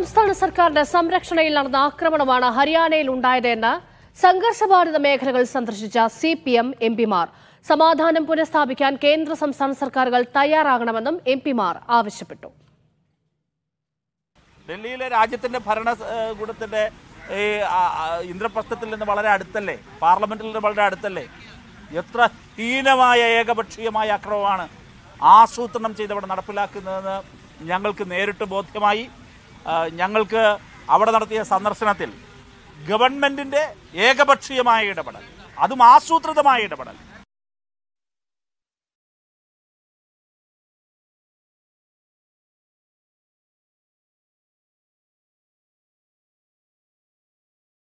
സംസ്ഥാന സർക്കാരിന്റെ സംരക്ഷണയിൽ നടന്ന ആക്രമണമാണ് ഹരിയാനയിൽ ഉണ്ടായതെന്ന് സംഘർഷബാധിത മേഖലകൾ സന്ദർശിച്ച സി പി എം എം പിമാർ സമാധാനം പുനഃസ്ഥാപിക്കാൻ കേന്ദ്ര സംസ്ഥാന സർക്കാരുകൾ തയ്യാറാകണമെന്നും എം പിമാർ ആവശ്യപ്പെട്ടു ഡൽഹിയിലെ രാജ്യത്തിന്റെ ഭരണകൂടത്തിന്റെ ഈ ആ, ആ, ഇന്ദ്രപ്രസ്ഥത്തിൽ നിന്ന് വളരെ അടുത്തല്ലേ പാർലമെന്റിൽ നിന്ന് വളരെ അടുത്തല്ലേ എത്ര ഹീനമായ ഏകപക്ഷീയമായ അക്രമമാണ് ആസൂത്രണം ചെയ്തവിടെ നടപ്പിലാക്കുന്നതെന്ന് ഞങ്ങൾക്ക് നേരിട്ട് ബോധ്യമായി ആ, ഞങ്ങൾക്ക് അവിടെ നടത്തിയ സന്ദർശനത്തിൽ ഗവൺമെന്റിന്റെ ഏകപക്ഷീയമായ ഇടപെടൽ അതും ആസൂത്രിതമായ ഇടപെടൽ